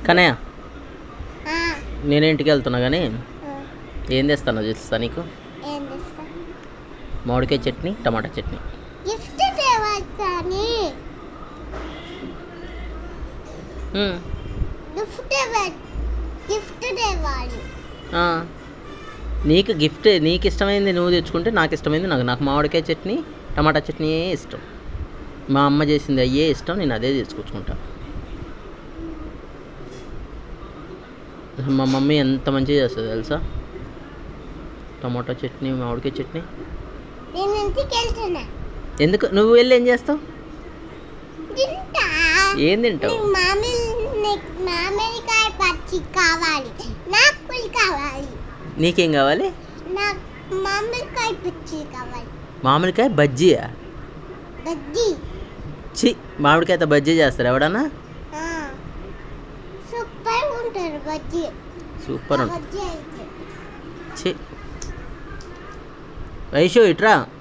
కనయ్య ఆ, నేను ఇంటికి వెళ్తున్నా కానీ ఆ, ఏం తెస్తానో తెలుస్తా నీకు ఏం చేస్తా మామిడికాయ చట్నీ టమాటా చట్నీ గిఫ్ట్ తేవచ్చని మ్మ్. గిఫ్ట్ తేవ- గిఫ్ట్ తేవాలి ఆ. నీకు గిఫ్ట్ నీకు ఇష్టమైంది నువ్వు తెచ్చుకుంటే నాకు ఇష్టమైంది నాకు నాకు మామిడికాయ చట్నీ టమాటా చట్నీ ఇష్టం మా అమ్మ చేసింది అయ్యే ఇష్టం నేను అదే తీసుకొచ్చుకుంటా మా మమ్మీ ఎంత మంచిగా చేస్తుంది తెలుసా టమాటా చట్నీ మామిడికాయ చట్నీ నేను ఇంటికి వెళ్తున్నా ఎందుకు నువ్వు వెళ్ళి ఏం చేస్తావు తింటా ఏం తింటావు నీకు మామిడి నీకు మామిడికాయ పచ్చి కావాలి నాకు పులి కావాలి నీకేం కావాలి నాకు మామిడికాయ పచ్చి కావాలి మామిడికాయ బజ్జీయా బజ్జీ చి మామిడికాయతో బజ్జీ చేస్తారు ఎవడన్నా ఆ. సూపర్ ఉంటారు బజ్జీ సూపర్ ఉంటుంది బజ్జీ అయితే చి వైషు ఇట్రా